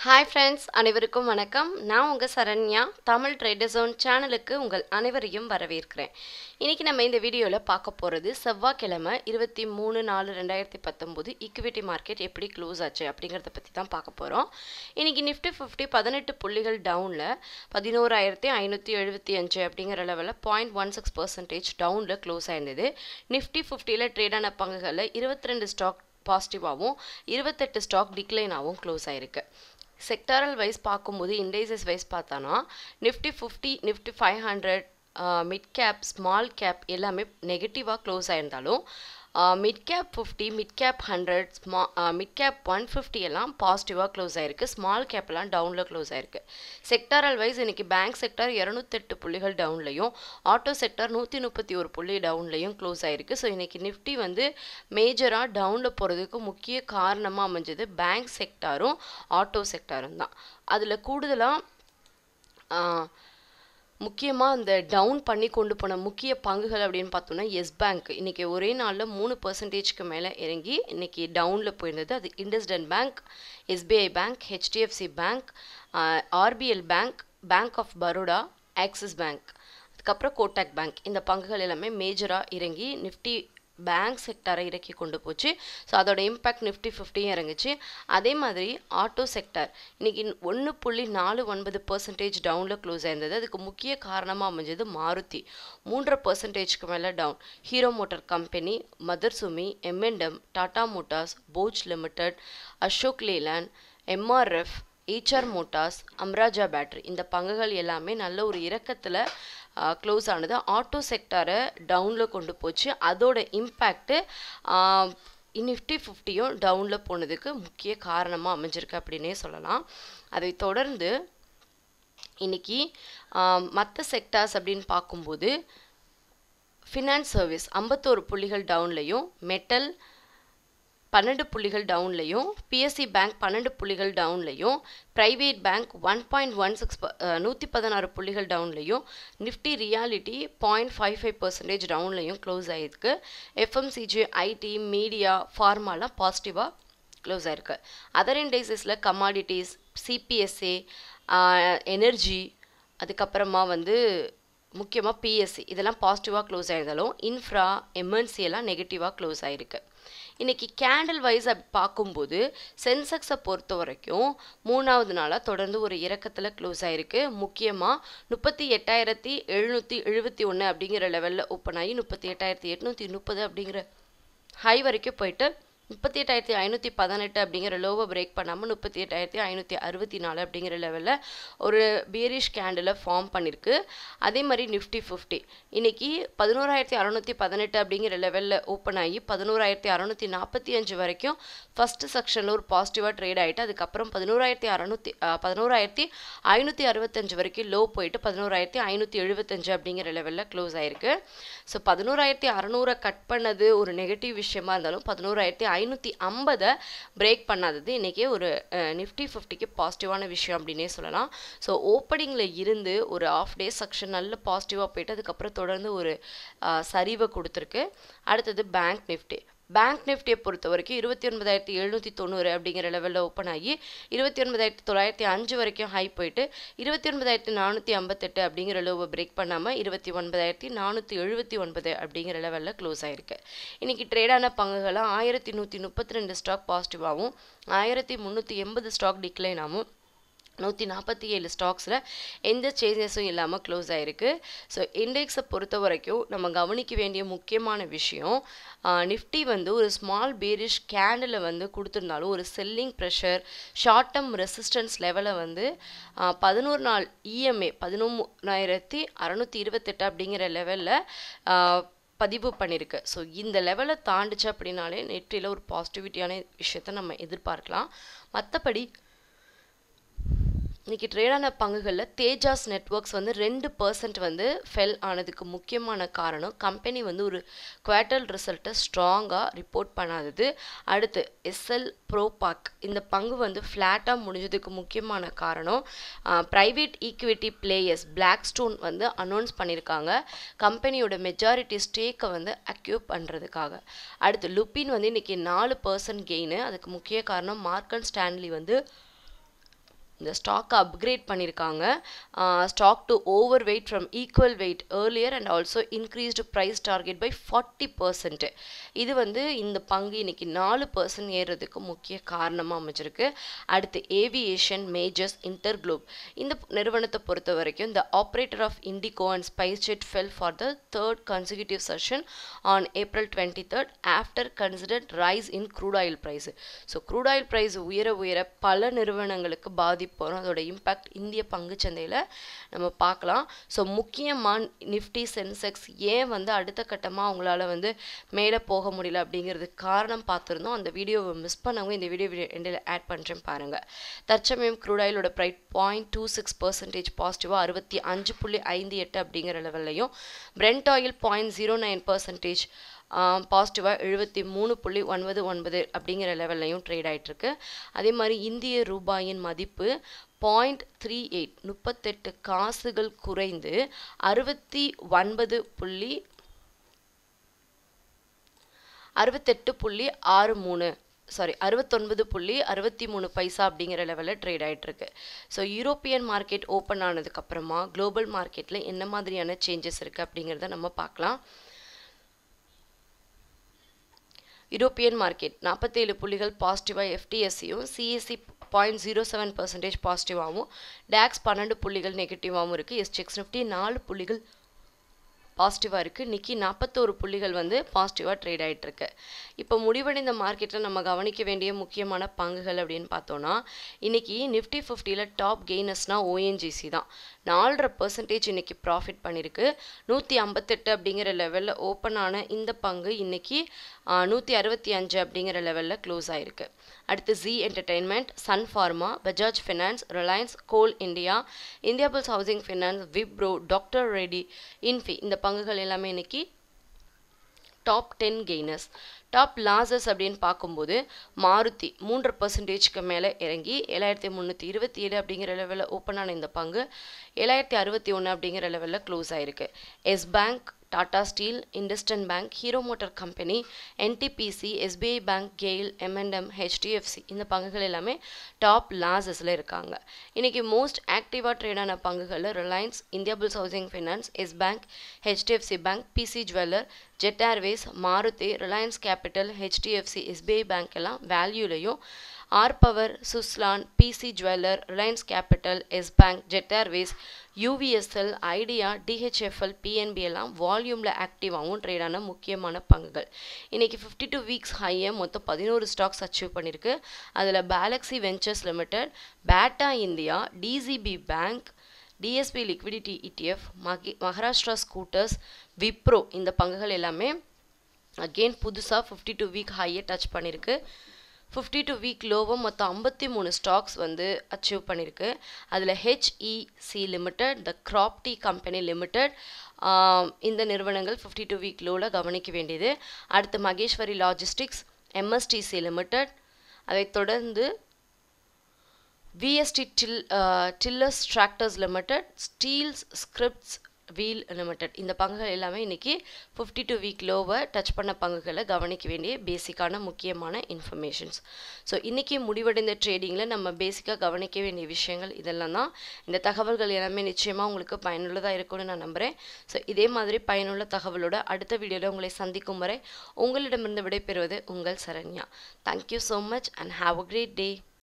hi friends அனைவருக்கும் வணக்கம் நான் உங்கள் சரண்யா தமிழ் ட்ரேடர் ஜோன் சேனலுக்கு உங்கள் அனைவரையும் வரவேற்கிறேன் இன்றைக்கி நம்ம இந்த வீடியோவில் பார்க்க போகிறது செவ்வாய்க்கிழமை இருபத்தி மூணு நாலு ரெண்டாயிரத்தி பத்தொம்போது ஈக்விட்டி மார்க்கெட் எப்படி க்ளோஸ் ஆச்சு அப்படிங்கிறத பற்றி தான் பார்க்க போகிறோம் இன்றைக்கி நிஃப்டி ஃபிஃப்டி பதினெட்டு புள்ளிகள் டவுனில் பதினோராயிரத்தி ஐநூற்றி எழுபத்தி அஞ்சு அப்படிங்கிற லெவலில் பாயிண்ட் ஒன் சிக்ஸ் பர்சன்டேஜ் டவுனில் க்ளோஸ் ஆயிருந்தது நிஃப்டி ஃபிஃப்டியில் ட்ரேடான பங்குகளில் இருபத்தி ரெண்டு ஸ்டாக் பாசிட்டிவாகவும் இருபத்தெட்டு ஸ்டாக் டிக்ளைனாகவும் க்ளோஸ் ஆயிருக்கு செக்டாரல் வைஸ் பார்க்கும்போது இண்டேசஸ் வைஸ் பார்த்தோன்னா Nifty fifty Nifty five hundred mid cap small cap எல்லாமே நெகட்டிவாக க்ளோஸ் ஆயிருந்தாலும் mid cap fifty mid cap hundred ஸ்மா மிட் கேப் ஒன் ஃபிஃப்டி எல்லாம் பாசிட்டிவாக க்ளோஸ் ஆயிருக்கு ஸ்மால் கேப்லாம் டவுனில் க்ளோஸ் ஆயிருக்கு செக்டாரல் வைஸ் இன்னைக்கு பேங்க் செக்டார் இரநூத்தெட்டு புள்ளிகள் டவுன்லையும் ஆட்டோ செக்டார் நூற்றி முப்பத்தி ஒரு புள்ளி டவுன்லையும் க்ளோஸ் ஆயிருக்கு ஸோ இன்னைக்கு நிஃப்டி வந்து மேஜராக டவுனில் போகிறதுக்கு முக்கிய காரணமாக அமைஞ்சது பேங்க் செக்டாரும் ஆட்டோ செக்டாரும் தான் அதில் கூடுதலாக முக்கியமாக அந்த டவுன் பண்ணி கொண்டு போன முக்கிய பங்குகள் அப்படின்னு பார்த்தோம்னா எஸ் பேங்க் இன்றைக்கி ஒரே நாளில் மூணு பர்சன்டேஜ்க்கு மேலே இறங்கி இன்றைக்கி டவுனில் போயிருந்தது அது IndusInd bank SBI bank HDFC bank RBL bank bank of Baroda Axis bank அதுக்கப்புறம் கோட்டாக் பேங்க் இந்த பங்குகள் எல்லாமே மேஜராக இறங்கி நிஃப்டி பேங்க் செக்டாரை இறக்கி கொண்டு போச்சு ஸோ அதோட இம்பேக்ட் நிஃப்டி ஃபிஃப்டியும் இறங்குச்சு அதே மாதிரி ஆட்டோ செக்டார் இன்னைக்கு ஒன்று புள்ளி நாலு ஒன்பது பர்சன்டேஜ் டவுனில் க்ளோஸ் ஆயிருந்தது அதுக்கு முக்கிய காரணமாக அமைஞ்சது மாருதி மூன்றரை பர்சன்டேஜ்க்கு மேலே டவுன் ஹீரோ மோட்டார் கம்பெனி மதர்சுமி எம்என்டம் Tata motors Bosch limited Ashok Leyland MRF HR motors அம்ராஜா பேட்ரி இந்த பங்குகள் எல்லாமே நல்ல ஒரு இறக்கத்தில் க்ளோஸ் ஆனது ஆட்டோ செக்டாரை டவுனில் கொண்டு போச்சு அதோட இம்பேக்ட்டு நிஃப்டி ஃபிஃப்டியும் டவுனில் போனதுக்கு முக்கிய காரணமாக அமைஞ்சிருக்கு அப்படின்னே சொல்லலாம் அதை தொடர்ந்து இன்னைக்கு மற்ற செக்டார்ஸ் அப்படின்னு பார்க்கும்போது ஃபினான்ஸ் சர்வீஸ் ஐம்பத்தோரு புள்ளிகள் டவுன்லையும் மெட்டல் பன்னெண்டு புள்ளிகள் டவுன்லையும் பிஎஸ்சி பேங்க் பன்னெண்டு புள்ளிகள் டவுன்லையும் private bank one point one six நூற்றி பதினாறு புள்ளிகள் டவுன்லையும் Nifty realty point five five percentage டவுன்லையும் க்ளோஸ் ஆகிருக்கு எஃப்எம்சிஜி ஐடி மீடியா ஃபார்மாலாம் பாசிட்டிவாக க்ளோஸ் ஆயிருக்கு அதர் இண்டேசஸில் கமாடிட்டிஸ் சிபிஎஸ்ஏ எனர்ஜி அதுக்கப்புறமா வந்து முக்கியமாக பிஎஸ்சி இதெல்லாம் பாசிட்டிவாக க்ளோஸ் ஆயிருந்தாலும் இன்ஃப்ரா எம்என்சி எல்லாம் நெகட்டிவாக க்ளோஸ் ஆயிருக்கு இன்றைக்கி கேண்டில் வைஸ் அப்படி பார்க்கும்போது சென்செக்ஸை பொறுத்த வரைக்கும் மூணாவது நாளாக தொடர்ந்து ஒரு இறக்கத்தில் க்ளோஸ் ஆகிருக்கு முக்கியமாக முப்பத்தி எட்டாயிரத்தி எழுநூற்றி எழுபத்தி ஒன்று அப்படிங்கிற லெவலில் ஓப்பன் ஆகி முப்பத்தி எட்டாயிரத்தி எட்நூற்றி முப்பது அப்படிங்கிற ஹை வரைக்கும் போயிட்டு முப்பத்தி எட்டாயிரத்தி ஐநூற்றி பதினெட்டு அப்படிங்கிற லோவை பிரேக் பண்ணாமல் முப்பத்தி எட்டாயிரத்தி ஐநூற்றி அறுபத்தி நாலு அப்படிங்கிற லெவலில் ஒரு பியரிஷ் கேண்டில் ஃபார்ம் பண்ணியிருக்கு அதே மாதிரி நிஃப்டி ஃபிஃப்டி இன்றைக்கி பதினோராயிரத்தி அறநூற்றி பதினெட்டு அப்படிங்கிற லெவலில் ஓப்பன் ஆகி பதினோராயிரத்தி அறநூற்றி நாற்பத்தி அஞ்சு வரைக்கும் ஃபஸ்ட்டு செக்ஷனில் ஒரு பாசிட்டிவாக ட்ரேட் ஆகிட்டு அதுக்கப்புறம் பதினோராயிரத்தி அறநூற்றி பதினோராயிரத்தி ஐநூற்றி அறுபத்தஞ்சு வரைக்கும் லோ போயிட்டு பதினோராயிரத்தி ஐநூற்றி எழுபத்தஞ்சு அப்படிங்கிற லெவலில் க்ளோஸ் ஆயிருக்கு ஸோ பதினோராயிரத்தி அறநூறை கட் பண்ணது ஒரு நெகட்டிவ் விஷயமா இருந்தாலும் பதினோராயிரத்தி ஐநூற்றி ஐம்பதை பிரேக் பண்ணாதது இன்றைக்கி ஒரு நிஃப்டி ஃபிஃப்டிக்கு பாசிட்டிவான விஷயம் அப்படின்னே சொல்லலாம் ஸோ ஓப்பனிங்கில் இருந்து ஒரு ஆஃப் டே செக்ஷன் நல்ல பாசிட்டிவாக போயிட்டு அதுக்கப்புறம் தொடர்ந்து ஒரு சரிவை கொடுத்துருக்கு அடுத்தது பேங்க் நிஃப்டி பேங்க் நிஃப்டியை பொறுத்த வரைக்கும் இருபத்தி ஒன்பதாயிரத்தி எழுநூற்றி தொண்ணூறு அப்படிங்கிற லெவலில் ஓப்பன் ஆகி இருபத்தி ஒன்பதாயிரத்தி தொள்ளாயிரத்தி அஞ்சு வரைக்கும் ஹை போயிட்டு இருபத்தி ஒன்பதாயிரத்தி நானூற்றி ஐம்பத்தெட்டு அப்படிங்கிற லோவை பிரேக் பண்ணாமல் இருபத்தி ஒன்பதாயிரத்தி நானூற்றி எழுபத்தி ஒன்பது அப்படிங்கிற லெவலில் க்ளோஸ் ஆயிருக்கு இன்றைக்கி ட்ரேடான பங்குகளாக ஆயிரத்தி நூற்றி முப்பத்தி ரெண்டு ஸ்டாக் பாசிட்டிவாகவும் ஆயிரத்தி முந்நூற்றி எண்பது ஸ்டாக் டிக்ளைனாகவும் நூற்றி நாற்பத்தி ஏழு ஸ்டாக்ஸில் எந்த சேஞ்சஸும் இல்லாமல் க்ளோஸ் ஆகிருக்கு ஸோ இண்டெக்ஸை பொறுத்த வரைக்கும் நம்ம கவனிக்க வேண்டிய முக்கியமான விஷயம் நிஃப்டி வந்து ஒரு ஸ்மால் பேரிஷ் கேண்டில் வந்து கொடுத்துருந்தாலும் ஒரு selling pressure short term resistance லெவலை வந்து பதினோரு நாள் இஎம்ஏ பதினொன்றாயிரத்தி அறநூற்றி இருபத்தெட்டு அப்படிங்கிற லெவலில் பதிவு பண்ணியிருக்கு ஸோ இந்த லெவலை தாண்டுச்சு அப்படின்னாலே நெற்றியில் ஒரு பாசிட்டிவிட்டியான விஷயத்த நம்ம எதிர்பார்க்கலாம் மற்றபடி இன்றைக்கி ட்ரேடான பங்குகளில் தேஜாஸ் நெட்ஒர்க்ஸ் வந்து ரெண்டு பர்சன்ட் வந்து ஃபெல் ஆனதுக்கு முக்கியமான காரணம் கம்பெனி வந்து ஒரு குவார்ட்டல் ரிசல்ட்டை ஸ்ட்ராங்காக ரிப்போர்ட் பண்ணாதது அடுத்து எஸ்எல் ப்ரோபாக் இந்த பங்கு வந்து ஃப்ளாட்டாக முடிஞ்சதுக்கு முக்கியமான காரணம் private equity players Blackstone வந்து அனௌன்ஸ் பண்ணியிருக்காங்க கம்பெனியோட மெஜாரிட்டி ஸ்டேக்கை வந்து அக்யூ பண்ணுறதுக்காக அடுத்து லுப்பின் வந்து இன்றைக்கி நாலு பர்சன்ட் கெயின் அதுக்கு முக்கிய காரணம் மார்க்கன் ஸ்டான்லி வந்து இந்த ஸ்டாக்கை அப்கிரேட் பண்ணியிருக்காங்க stock to overweight from equal weight earlier and also increased price target by forty percent இது வந்து இந்த பங்கு இன்னைக்கு நாலு பர்சன்ட் ஏறுறதுக்கு முக்கிய காரணமாக அமைஞ்சிருக்கு அடுத்து ஏவியேஷன் மேஜர்ஸ் இன்டர் குளோப் இந்த நிறுவனத்தை பொறுத்த வரைக்கும் இந்த operator of IndiGo and SpiceJet fell for the third consecutive session on April twenty third after considered rise in crude oil price so crude oil price உயர உயர பல நிறுவனங்களுக்கு பாதிப்பு வரும் அதோட இம்பேக்ட் இந்திய பங்குச்சந்தையில் நம்ம பார்க்கலாம் ஸோ முக்கியமாக நிஃப்டி சென்செக்ஸ் ஏன் வந்து அடுத்த கட்டமாக அவங்களால வந்து மேலே போக முடியல அப்படிங்கிறதுக்கு காரணம் பார்த்துருந்தோம் அந்த வீடியோவை மிஸ் பண்ணவங்க இந்த வீடியோ எண்டில் ஆட் பண்ணுறேன் பாருங்கள் தற்சமயம் க்ரூட் ஆயிலோட ப்ரைட் பாயிண்ட் டூ சிக்ஸ் பர்சன்டேஜ் பாசிட்டிவாக அறுபத்தி அஞ்சு புள்ளி ஐந்து எட்டு அப்படிங்கிற லெவல்லையும் Brent oil point zero nine percentage பாசிட்டிவாக எழுபத்தி மூணு புள்ளி ஒன்பது ஒன்பது அப்படிங்கிற லெவல்லையும் ட்ரேட் ஆகிட்டுருக்கு அதே மாதிரி இந்திய ரூபாயின் மதிப்பு பாயிண்ட் த்ரீ எயிட் முப்பத்தெட்டு காசுகள் குறைந்து அறுபத்தி ஒன்பது புள்ளி அறுபத்தெட்டு புள்ளி ஆறு மூணு சாரி அறுபத்தொன்பது புள்ளி அறுபத்தி மூணு பைசா அப்படிங்கிற லெவலில் ட்ரேட் ஆகிட்டுருக்கு ஸோ யூரோப்பியன் மார்க்கெட் ஓப்பன் ஆனதுக்கப்புறமா குளோபல் மார்க்கெட்டில் என்ன மாதிரியான சேஞ்சஸ் இருக்குது அப்படிங்கிறத நம்ம பார்க்கலாம் யூரோப்பியன் மார்க்கெட் நாற்பத்தேழு புள்ளிகள் பாசிட்டிவாக எஃப்டிஎஸ்சியும் சிஎஸ்சி பாயிண்ட் ஜீரோ செவன் பர்சன்டேஜ் பாசிட்டிவாகவும் டேக்ஸ் பன்னெண்டு புள்ளிகள் நெகட்டிவாகவும் இருக்குது எஸ்டிஎக்ஸ் நிஃப்டி நாலு புள்ளிகள் பாசிட்டிவாக இருக்குது நிக்கி நாற்பத்தோரு புள்ளிகள் வந்து பாசிட்டிவாக ட்ரேட் ஆகிட்டுருக்கு இப்போ முடிவடைந்த மார்க்கெட்டில் நம்ம கவனிக்க வேண்டிய முக்கியமான பங்குகள் அப்படின்னு பார்த்தோன்னா இன்றைக்கி நிஃப்டி ஃபிஃப்டியில் டாப் கெய்னர்ஸ்னால் ஓஎன்ஜிசி தான் நாலரை பர்சன்டேஜ் இன்றைக்கி ப்ராஃபிட் பண்ணியிருக்கு நூற்றி ஐம்பத்தெட்டு அப்படிங்கிற லெவலில் ஓப்பன் ஆன இந்த பங்கு இன்றைக்கி நூற்றி அறுபத்தி அஞ்சு அப்படிங்கிற லெவலில் க்ளோஸ் ஆகிருக்கு அடுத்து Zee entertainment Sun Pharma Bajaj finance Reliance Coal India Indiabulls housing finance Wipro doctor Reddy Infy இந்த பங்குகள் எல்லாமே இன்னைக்கு top ten gainers top losses அப்படின்னு பார்க்கும்போது மாருதி மூன்று பர்சன்டேஜ்க்கு மேலே இறங்கி ஏழாயிரத்தி முந்நூற்றி இருபத்தி ஏழு அப்படிங்கிற லெவலில் ஓப்பன் ஆன இந்த பங்கு ஏழாயிரத்தி அறுபத்தி ஒன்று அப்படிங்கிற லெவலில் க்ளோஸ் ஆயிருக்கு Yes bank Tata steel IndusInd bank Hero motor company NTPC SBI bank GAIL எம்என்எம் ஹெச்டிஎஃப்சி இந்த பங்குகள் எல்லாமே டாப் லாசஸில் இருக்காங்க இன்றைக்கி மோஸ்ட் ஆக்டிவாக ட்ரேடான பங்குகளில் Reliance Indiabulls housing finance Yes bank HDFC bank PC jeweller Jet Airways Maruti Reliance capital HDFC SBI bank எல்லாம் வேல்யூலையும் R power Suzlon PC jeweller Reliance capital Yes bank Jet Airways UVSL Idea DHFL PNB எல்லாம் வால்யூமில் ஆக்டிவாகவும் ட்ரேடான முக்கியமான பங்குகள் இன்றைக்கி fifty two weeks ஹையை மொத்தம் பதினோரு stocks achieve பண்ணியிருக்கு அதில் பேலக்ஸி ventures limited Bata India DCB bank DSP liquidity ETF மகி மகாராஷ்டிரா ஸ்கூட்டர்ஸ் விப்ரோ இந்த பங்குகள் எல்லாமே அகெயின் புதுசாக ஃபிஃப்டி டூ வீக் ஹையை டச் பண்ணியிருக்கு ஃபிஃப்டி டூ வீக் லோவும் மொத்தம் ஐம்பத்தி மூணு ஸ்டாக்ஸ் வந்து அச்சீவ் பண்ணியிருக்கு அதில் HEC limited the Grob tea company limited இந்த நிறுவனங்கள் ஃபிஃப்டி டூ வீக் லோவில் கவனிக்க வேண்டியது அடுத்து மகேஸ்வரி லாஜிஸ்டிக்ஸ் எம்எஸ்டிசி லிமிடெட் அதைத் தொடர்ந்து விஎஸ்டி டில் tillers tractors limited steels strips wheel limited இந்த பங்குகள் எல்லாமே இன்றைக்கி ஃபிஃப்டி டூ வீக் லோவை டச் பண்ண பங்குகளை கவனிக்க வேண்டிய பேசிக்கான முக்கியமான இன்ஃபர்மேஷன்ஸ் ஸோ இன்றைக்கி முடிவடைந்த ட்ரேடிங்கில் நம்ம பேசிக்காக கவனிக்க வேண்டிய விஷயங்கள் இதெல்லாம் தான் இந்த தகவல்கள் எல்லாமே நிச்சயமாக உங்களுக்கு பயனுள்ளதாக இருக்கும்னு நான் நம்புகிறேன் ஸோ இதே மாதிரி பயனுள்ள தகவலோட அடுத்த வீடியோவில் உங்களை சந்திக்கும் வரை உங்களிடமிருந்து விடைபெறுவது உங்கள் Saranya thank you so much and have a great day